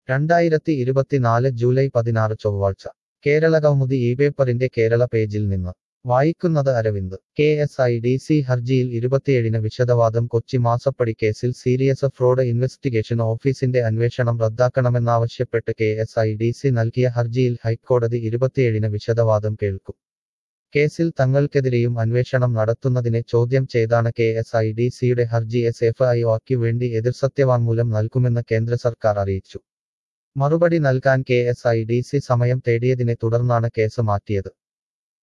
രണ്ടായിരത്തി ഇരുപത്തിനാല് ജൂലൈ പതിനാറ് ചൊവ്വാഴ്ച കേരളകൗമുദി ഈ പേപ്പറിന്റെ കേരള പേജിൽ നിന്ന് വായിക്കുന്നത് Aravind K S I D C ഹർജിയിൽ ഇരുപത്തിയേഴിന് വിശദവാദം കൊച്ചി മാസപ്പടി കേസിൽ സീരിയസ് ഫ്രോഡ് ഇൻവെസ്റ്റിഗേഷൻ ഓഫീസിന്റെ അന്വേഷണം റദ്ദാക്കണമെന്നാവശ്യപ്പെട്ട് K S I D C നൽകിയ ഹർജിയിൽ ഹൈക്കോടതി ഇരുപത്തിയേഴിന് വിശദവാദം കേൾക്കും കേസിൽ തങ്ങൾക്കെതിരെയും അന്വേഷണം നടത്തുന്നതിനെ ചോദ്യം ചെയ്താണ് കെ എസ് ഐ ഡി സിയുടെ ഹർജി എസ് എഫ് ഐ ഒക്ക് വേണ്ടി എതിർസത്യവാങ്മൂലം നൽകുമെന്ന് കേന്ദ്ര സർക്കാർ അറിയിച്ചു മറുപടി നൽകാൻ K S I D C സമയം തേടിയതിനെ തുടർന്നാണ് കേസ് മാറ്റിയത്